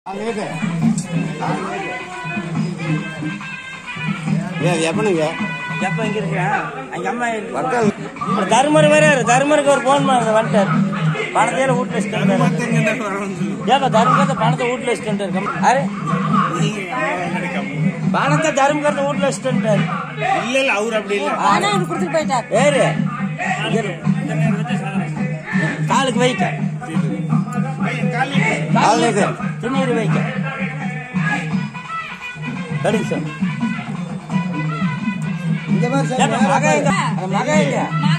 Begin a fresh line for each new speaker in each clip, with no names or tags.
ஏன் எப்பனுங்க
எப்ப இங்க இருக்கேன் எங்க அம்மா இருக்கு
வர்த்தல்
அப்புறம் தருமர் வேற தருமருக்கு ஒரு போன் பண்ணுங்க வந்துட்டார் பணத்தையில வீட்டுல வச்சுட்டு ஏப்பா தருமகத்தை பணத்தை வீட்டுல வச்சுட்டு இருக்க அரே பணத்தை தருமகத்தை வீட்டுல வச்சுட்டு
இல்ல இல்ல அவர் அப்படி இல்ல
ஆனா எனக்கு கொடுத்துட்டு போயிட்டார்
வேறு இங்க இரு. காலுக்கு வைக்க
காலுக்கு.
திருநீர் வைக்க கடுகு சார்
இந்த மாதிரி சார்
ஏப்பா, மகன் எங்க? அந்த மகன் எங்க?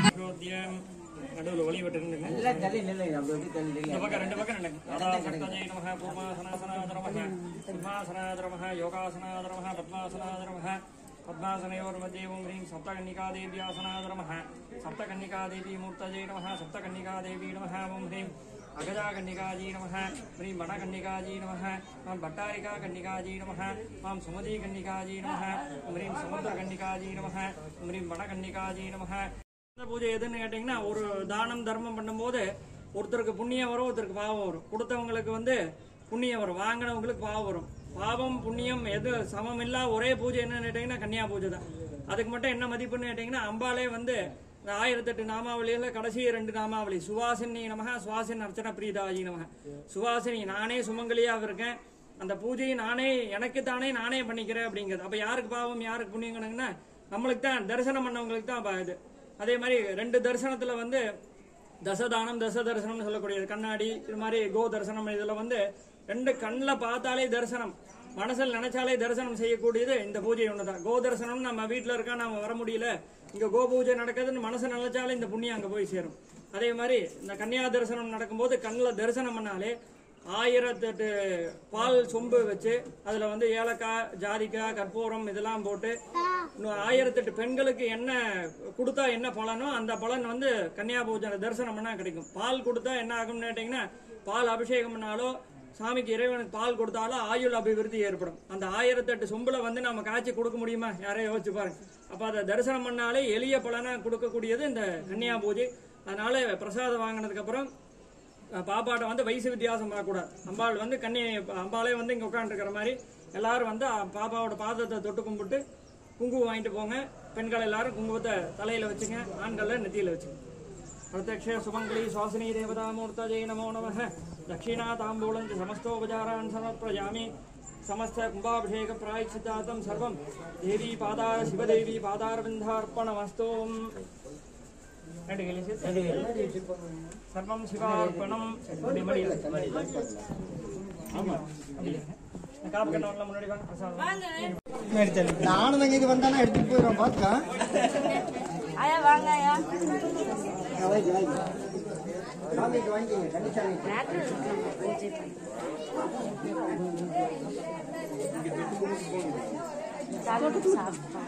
நடுவுல ஒளி விட்டு
எல்லாம் தள்ளி நில்லுங்க, அப்படி அப்படி தள்ளி நில்லுங்க.
இந்த பக்கம் ரெண்டு பக்கம் நில்லுங்க. அடாசக்தஜை நமः, கூர்மாசனாசனாதரமः, சிம்மாசனாதரமः, யோகாசனாதரமः, பத்மாசனாதரமः, பத்மாசனயோர்मध्ये ஓம் ஹ்ரீம் சப்தகன்னிகாதேவ்யாசனாதரமः, சப்தகன்னிகாதேवीमूर्तये नमः, सप्तकन्निकादेवी नमः, ओम ह्रीं अगजाकन्निकाजी नमः ह्रीं वनकन्निकाजी नमः मां भट्टारिकाकन्निकाजी नमः मां सुमतीकन्निकाजी नमः ओम ह्रीं समुद्रकन्निकाजी नमः ओम ह्रीं वनकन्निकाजी नमः இந்த பூஜை எதுன்னு கேட்டிங்கன்னா ஒரு தானம் தர்மம் பண்ணும்போது ஒருத்தருக்கு புண்ணியம் வரும் ஒருத்தருக்கு பாவம் வரும் கொடுத்தவங்களுக்கு வந்து புண்ணியம் வரும் வாங்கினவங்களுக்கு பாவம் வரும் பாவம் புண்ணியம் எது சமம் இல்லா ஒரே பூஜை என்னன்னு கேட்டிங்கன்னா கன்னியா பூஜை தான் அதுக்கு மட்டும் என்ன மதிப்புன்னு கேட்டிங்கன்னா அம்பாலே வந்து இந்த ஆயிரத்தெட்டு நாமாவளியில கடைசி ரெண்டு நாமாவளி சுவாசினி நமக சுவாசின் அர்ச்சன பிரீதாஜி நமக சுவாசினி நானே சுமங்கலியாக இருக்கேன் அந்த பூஜையை நானே எனக்கு தானே நானே பண்ணிக்கிறேன் அப்படிங்கிறது அப்ப யாருக்கு பாவம் யாருக்கு புண்ணியம் கணக்குன்னா நம்மளுக்கு தான் தரிசனம் பண்ணவங்களுக்கு தான் பா- இது அதே மாதிரி ரெண்டு தரிசனத்துல வந்து தசதானம் தச தரிசனம்னு சொல்லக்கூடியது கண்ணாடி இது மாதிரி கோ தரிசனம் இதுல வந்து ரெண்டு கண்ணில் பார்த்தாலே தரிசனம் மனசில் நினைச்சாலே தரிசனம் செய்யக்கூடியது இந்த பூஜை ஒண்ணுதான் கோ தரிசனம் நம்ம வீட்டில் இருக்கா நாம வர முடியல இங்க கோ பூஜை நடக்குதுன்னு மனசு நினைச்சாலே இந்த புண்ணியம் அங்க போய் சேரும் அதே மாதிரி இந்த கன்னியா தரிசனம் நடக்கும்போது கண்ணில் தரிசனம் பண்ணாலே ஆயிரத்தெட்டு பால் சொம்பு வச்சு அதுல வந்து ஏலக்காய் ஜாதிக்காய் கற்பூரம் இதெல்லாம் போட்டு இன்னும் ஆயிரத்தெட்டு பெண்களுக்கு என்ன கொடுத்தா என்ன பலனோ அந்த பலன் வந்து கன்னியா பூஜை தரிசனம் பண்ணா கிடைக்கும் பால் கொடுத்தா என்ன ஆகும்னு கேட்டீங்கன்னா பால் அபிஷேகம் பண்ணாலோ சாமிக்கு இறைவனுக்கு பால் கொடுத்தாலும் ஆயுள் அபிவிருத்தி ஏற்படும் அந்த ஆயிரத்தெட்டு சொம்புல வந்து நம்ம காய்ச்சி கொடுக்க முடியுமா யாரையும் யோசிச்சு பாருங்க அப்ப அதை தரிசனம் பண்ணாலே எளிய பலனா கொடுக்கக்கூடியது இந்த கன்னியா பூஜை அதனால பிரசாதம் வாங்கினதுக்கு அப்புறம் அஹ் பாப்பாட்ட வந்து வயசு வித்தியாசம் பார்க்கக்கூடாது அம்பாள் வந்து கண்ணி அம்பாளே வந்து இங்கே உட்காந்துருக்கிற மாதிரி எல்லாரும் வந்து அஹ் பாப்பாவோட பாதத்தை தொட்டு கும்பிட்டு குங்குமம் வாங்கிட்டு போங்க பெண்கள் எல்லாரும் குங்குமத்தை தலையில வச்சுங்க ஆண்களை நெத்தியில வச்சுங்க பிரத்யக்ஷ சுமங்கலி சுவாசினி தேவதாமூர்த்தஜே நமோ நம தட்சிணா தாம்பூலம் சமஸ்தோபச்சாரான் சமர்ப்பயாமி समस्त कुम्भाभिषेक प्रायश्चितार्थं सर्वं देवी पादार शिवदेवी पादारविन्दार्पणमस्तु ரெண்டு கையில சேர்த்து சர்வம் சிவார்ப்பணம் இப்படி மடியில ஆமா அப்படியே. இந்த காப்பு கட்டவன்ல முன்னாடி வாங்க பிரசாதம்
நானும் தான் இங்க வந்தானா எடுத்துட்டு போயிடுவேன் பாத்துக்கா
ஆயா வாங்க ஆயா
சாமிக்கு வாங்கிக்கோங்க கண்டிப்பா
சாப்பிட்டு சாப்பிட்டு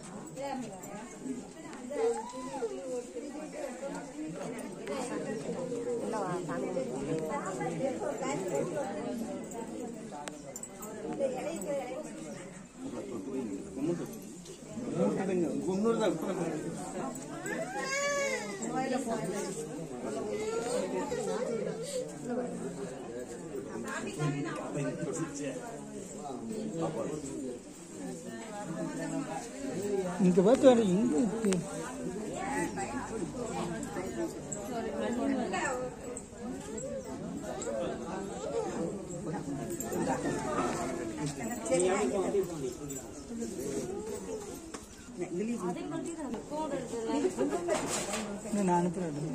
இங்க பார்த்து இங்க இருக்கு நான் அனுப்புறேன்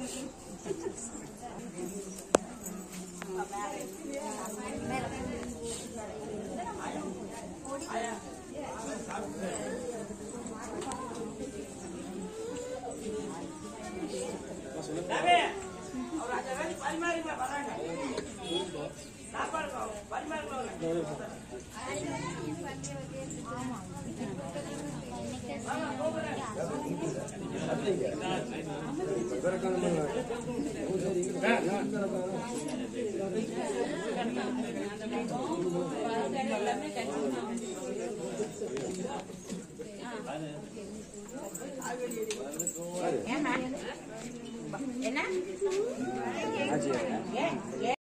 என்ன